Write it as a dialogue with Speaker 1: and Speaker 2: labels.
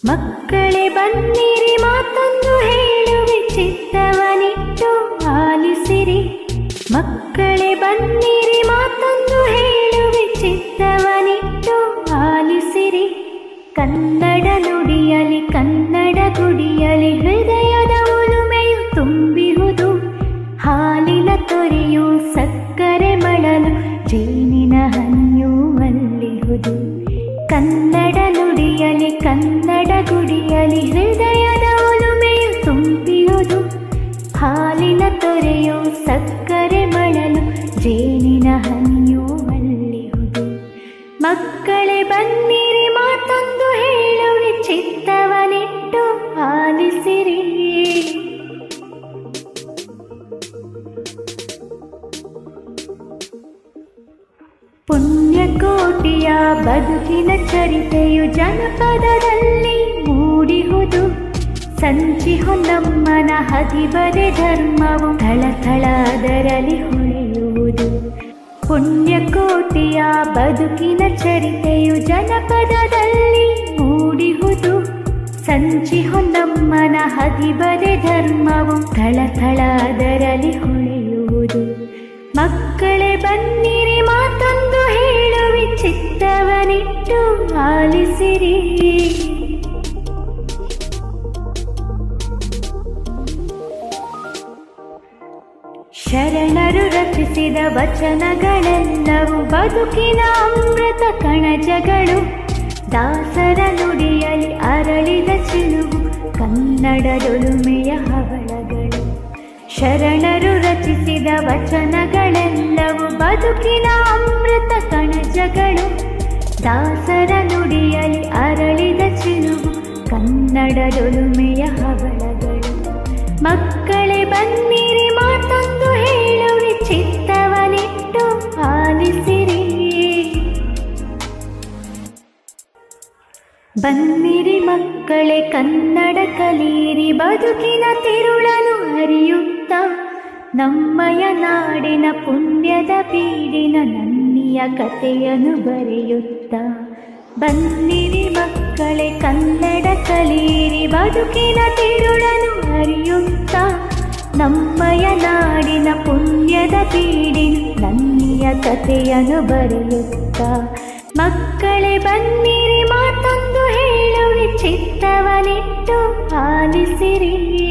Speaker 1: ಮಕ್ಕಳೇ ಬನ್ನಿರಿ ಮಾತೊಂದು ಹೇಳುವೆ ಚಿತ್ತವನಿಟ್ಟು ಆಲಿಸಿರಿ ಮಕ್ಕಳೇ ಬನ್ನಿರಿ ಮಾತೊಂದು ಹೇಳುವೆ ಚಿತ್ತವನಿಟ್ಟು ಆಲಿಸಿರಿ ಕನ್ನಡ ನುಡಿಯಲಿ ಕನ್ನಡ ಗುಡಿಯಲಿ ಹೃದಯದ ಉಲುಮೆಯು ತುಂಬಿಹುದು ಹಾಲಿನ ತೊರೆಯು ಸಕ್ಕರೆ ಮಳಲು ಜೇನಿನ ಹನಿಯು ಮಲ್ಲಿಹುದು ಕನ್ನಡ ನುಡಿಯಲಿ ಕನ್ನಡ ಗುಡಿಯಲಿ ಹೃದಯದ ಒಲುಮೆಯು ತುಂಬಿಯುವುದು ಹಾಲಿನ ತೊರೆಯು ಸಕ್ಕರೆ ಮಳಲು ಜೇನಿನ ಹನಿಯು ಮಲ್ಲಿಹುದು ಮಕ್ಕಳೇ ಬನ್ನಿರಿ ಮಾತೊಂದು ಹೇಳುವೆ ಚಿತ್ತವನಿಟ್ಟು ಆಲಿಸಿರಿ ಪುಣ್ಯಕೋಟಿಯ ಬದುಕಿನ ಚರಿತೆಯು ಜನಪದದಲ್ಲಿ ಮೂಡಿಹುದು ಸಂಚಿ ಹೊನ್ನಮ್ಮನ ಹದಿಬರೆ ಧರ್ಮವು ಥಳಥಳ ಅದರಲ್ಲಿ ಹೊಳೆಯುವುದು ಪುಣ್ಯಕೋಟಿಯ ಬದುಕಿನ ಚರಿತೆಯು ಜನಪದದಲ್ಲಿ ಮೂಡಿಹುದು ಸಂಚಿ ಹೊನ್ನಮ್ಮನ ಹದಿಬರೆ ಧರ್ಮವು ಥಳಥಳ ಅದರಲ್ಲಿ ಹೊಳೆಯುವುದು ಮಕ್ಕಳೇ ಬನ್ನಿರಿ ಮಾತೊಂದು ಹೇಳುವಿ ಚಿತ್ತವನಿಟ್ಟು ಆಲಿಸಿರಿ ಶರಣರು ರಚಿಸಿದ ವಚನಗಳೆಲ್ಲವೂ ಬದುಕಿನ ಅಮೃತ ಕಣಜಗಳು ದಾಸರ ನುಡಿಯಲಿ ಅರಳಿದ ಚಿಳುವು ಕನ್ನಡದೊಲುಮೆಯ ಹವಳಗಳು ಶರಣರು ರಚಿಸಿದ ವಚನಗಳೆಲ್ಲವೂ ಬದುಕಿನ ಅಮೃತ ಕಣಜಗಳು ದಾಸರ ನುಡಿಯಲಿ ಅರಳಿದ ಚಿಳುವು ಕನ್ನಡದೊಲುಮೆಯ ಹವಳಗಳು ಮಕ್ಕಳೇ ಬನ್ನಿರಿ ಮಾತೊಂದು ಹೇಳುವೆ ಚಿತ್ತವನಿಟ್ಟು ಆಲಿಸಿರಿ ಬನ್ನಿರಿ ಮಕ್ಕಳೇ ಕನ್ನಡ ಕಲೀರಿ ಬದುಕಿನ ತಿರುಳನು ಅರಿಯುತ್ತ ನಮ್ಮಯ ನಾಡಿನ ಪುಣ್ಯದ ಬೀಡಿನ ನನ್ನಿಯ ಕಥೆಯನ್ನು ಬರೆಯುತ್ತ ಬನ್ನಿರಿ ಮಕ್ಕಳೇ ಕನ್ನಡ ಕಲೀರಿ ಬದುಕಿನ ತಿರುಳನು ಅರಿಯುತ್ತ ನಮ್ಮಯ ನಾಡಿನ ಪುಣ್ಯದ ಬೀಡಿನ ನನ್ನಿಯ ಕಥೆಯನ್ನು ಬರೆಯುತ್ತ ಮಕ್ಕಳೇ ಬನ್ನಿರಿ ಮಾತೊಂದು ಹೇಳುವೆ ಚಿತ್ತವನಿಟ್ಟು ಆಲಿಸಿರಿ